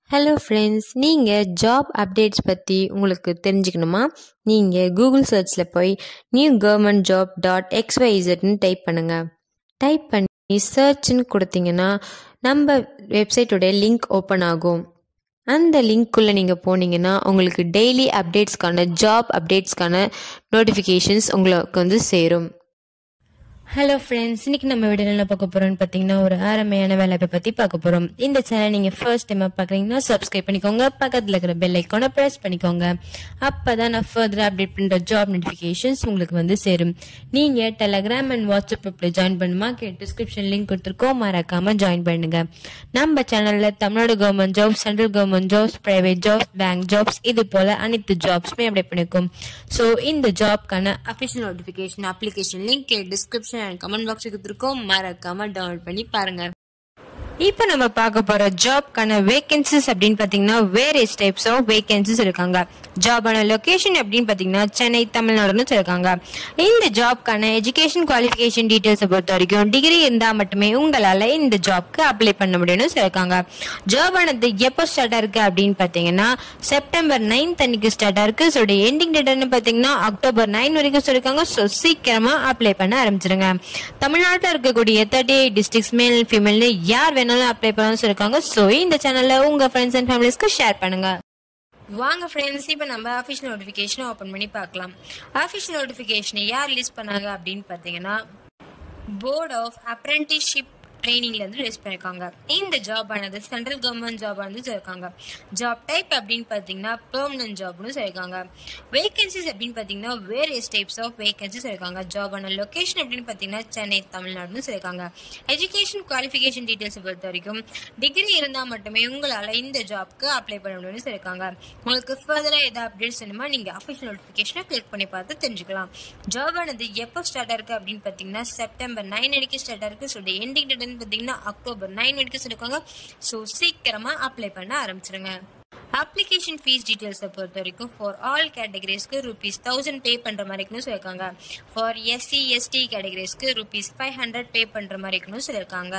hello friends நீங்கள் job updates பற்றி உங்களுக்கு தெரிஞ்சுக்கணுமா நீங்கள் கூகுள் சர்ச்சில் போய் நியூ கவர்மெண்ட் ஜாப் டாட் எக்ஸ்ஒய்இசட்னு டைப் பண்ணுங்கள் டைப் பண்ணி சர்ச்னு கொடுத்தீங்கன்னா நம்ம வெப்சைட்டோடைய லிங்க் ஓப்பன் ஆகும் அந்த லிங்க்குள்ளே நீங்கள் போனீங்கன்னா உங்களுக்கு டெய்லி அப்டேட்ஸ்க்கான ஜாப் அப்டேட்ஸ்க்கான நோட்டிஃபிகேஷன்ஸ் உங்களுக்கு வந்து சேரும் ஹலோ ஃப்ரெண்ட்ஸ் இன்னைக்கு நம்ம வீடியோ என்ன பார்க்க போறோம்னு பார்த்தீங்கன்னா ஒரு அருமையான வேலைப்பை பற்றி பார்க்க போகிறோம் இந்த சேனல் நீங்கள் ஃபர்ஸ்ட் டைம் பார்க்குறீங்கன்னா சப்ஸ்கிரைப் பண்ணிக்கோங்க பக்கத்தில் இருக்கிற பெல் ஐக்கானை ப்ரெஸ் பண்ணிக்கோங்க அப்போ தான் நான் ஃபர்தர் அப்டேட் பண்ணுற ஜாப் நோட்டிஃபிகேஷன்ஸ் உங்களுக்கு வந்து சேரும் நீங்கள் டெலகிராம் அண்ட் வாட்ஸ்அப் குரூப்பில் ஜாயின் பண்ணுமா கே டிஸ்கிரிப்ஷன் லிங்க் கொடுத்துருக்கோம் மறக்காம ஜாயின் பண்ணுங்க நம்ம சேனலில் Tamil Nadu government jobs central government jobs private jobs bank jobs இது போல அனைத்து ஜாப்ஸுமே அப்டேட் பண்ணிருக்கோம் ஸோ இந்த ஜாப்க்கான official notification application link description and comment box கொடுத்துருக்கோம் மறக்காம டவுன்லோட் பண்ணி பாருங்க இப்போ நம்ம பார்க்க போற ஜாப்க்கான வேகன்சிஸ் அப்படின்னு பாத்தீங்கன்னா வேரியஸ் டைப்ஸ் ஆஃப் வேகன்சிஸ் இருக்காங்க ஜாபான லொகேஷன் அப்படின்னு பாத்தீங்கன்னா சென்னை தமிழ்நாடுன்னு சொல்லிருக்காங்க இந்த ஜாப்க்கான எஜுகேஷன் குவாலிஃபிகேஷன் டீடைல்ஸை பொறுத்த வரைக்கும் டிகிரி இருந்தா மட்டுமே உங்களால இந்த ஜாப்க்கு அப்ளை பண்ண முடியும்னு சொல்லிருக்காங்க ஜாபானது எப்போ ஸ்டார்ட் ஆயிருக்கு அப்படின்னு பாத்தீங்கன்னா செப்டம்பர் நைன்த் அன்னைக்கு ஸ்டார்ட் ஆயிருக்கு ஸோ எண்டிங் டேட்னு பாத்தீங்கன்னா அக்டோபர் நைன் வரைக்கும் சொல்லிருக்காங்க ஸோ சீக்கிரமா அப்ளை பண்ண ஆரம்பிச்சிருங்க தமிழ்நாட்டில் இருக்கக்கூடிய தேர்ட்டி எயிட் டிஸ்ட்ரிக்ஸ் மேல் ஃபீமேல்னு யார் வேணாலும் அப்ளை பண்ணணும்னு சொல்லிருக்காங்க ஸோ இந்த சேனல்ல உங்க ஃப்ரெண்ட்ஸ் அண்ட் ஃபேமிலிஸ்க்கு ஷேர் பண்ணுங்க வாங்க ஃப்ரெண்ட்ஸ் இப்போ நம்ம அஃபிஷியல் நோட்டிஃபிகேஷனை ஓப்பன் பண்ணி பார்க்கலாம் அஃபிஷியல் நோட்டிஃபிகேஷனை யார் ரிலீஸ் பண்ணாங்க அப்படின்னு பார்த்தீங்கன்னா போர்ட் ஆஃப் அப்ரெண்டிஸ்ஷிப் ட்ரைனிங்ல இருந்து ரிலீஸ் பண்ணிருக்காங்க இந்த ஜாப் ஆனது சென்ட்ரல் கவர்மெண்ட் ஜாப் ஆனது சொல்லிருக்காங்க ஜாப் டைப் அப்படின்னு பார்த்தீங்கன்னா பெர்மனன்ட் ஜாப்னு சொல்லிருக்காங்க வேகன்சிஸ் அப்படின்னு பார்த்தீங்கன்னா வேரியஸ் டைப்ஸ் ஆஃப் வேகன்சிஸ் இருக்காங்க ஜாப் ஆன லொகேஷன் அப்படின்னு பார்த்தீங்கன்னா சென்னை தமிழ்நாடுன்னு சொல்லிருக்காங்க எஜுகேஷன் குவாலிஃபிகேஷன் டீடைல்ஸ் பொறுத்த வரைக்கும் டிகிரி இருந்தால் மட்டுமே உங்களால் இந்த ஜாப்க்கு அப்ளை பண்ண முடியும்னு சொல்லிருக்காங்க உங்களுக்கு ஃபர்தராக ஏதாவது அப்டேட்ஸ் வேணுமா நீங்கள் அஃபிஷியல் நோட்டிஃபிகேஷனை கிளிக் பண்ணி பார்த்து தெரிஞ்சுக்கலாம் ஜாப் ஆனது எப்போ ஸ்டார்ட் ஆயிருக்கு அப்படின்னு பார்த்தீங்கன்னா செப்டம்பர் நைன் அன்னைக்கு ஸ்டார்ட் ஆயிருக்கு ஸோ எண்டிங் டேட் பார்த்தீங்கன்னா அக்டோபர் நைன் வரைக்கும் சொல்லியிருக்காங்க ஸோ சீக்கிரமா அப்ளை பண்ண ஆரம்பிச்சிருங்க அப்ளிகேஷன் ஃபீஸ் டீட்டெயில்ஸை பொறுத்த வரைக்கும் ஃபார் ஆல் கேட்டகரிஸ்க்கு ருபீஸ் தௌசண்ட் பே பண்ணுற மாதிரி இருக்குன்னு சொல்லியிருக்காங்க ஃபார் எஸ்சி எஸ்டி கேட்டகரிஸ்க்கு ருபீஸ் ஃபைவ் ஹண்ட்ரட் பே பண்ணுற மாதிரி இருக்குன்னு சொல்லியிருக்காங்க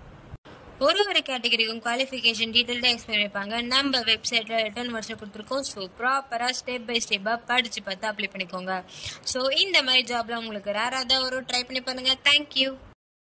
ஒரு ஒரு கேட்டகரிக்கும் குவாலிஃபிகேஷன் டீட்டெயில்டாக எக்ஸ்பிளைன் பண்ணிப்பாங்க நம்ம வெப்சைட்டில் ரிட்டர்ன் வருஷம் கொடுத்துருக்கோம் ஸோ ப்ராப்பராக ஸ்டெப் பை ஸ்டெப்பாக படித்து பார்த்து அப்ளை பண்ணிக்கோங்க ஸோ இந்த மாதிரி ஜாப்ல உங்களுக்கு ரேராக தான் வரும் ட்ரை பண்ணி பாருங்கள் தேங்க்யூ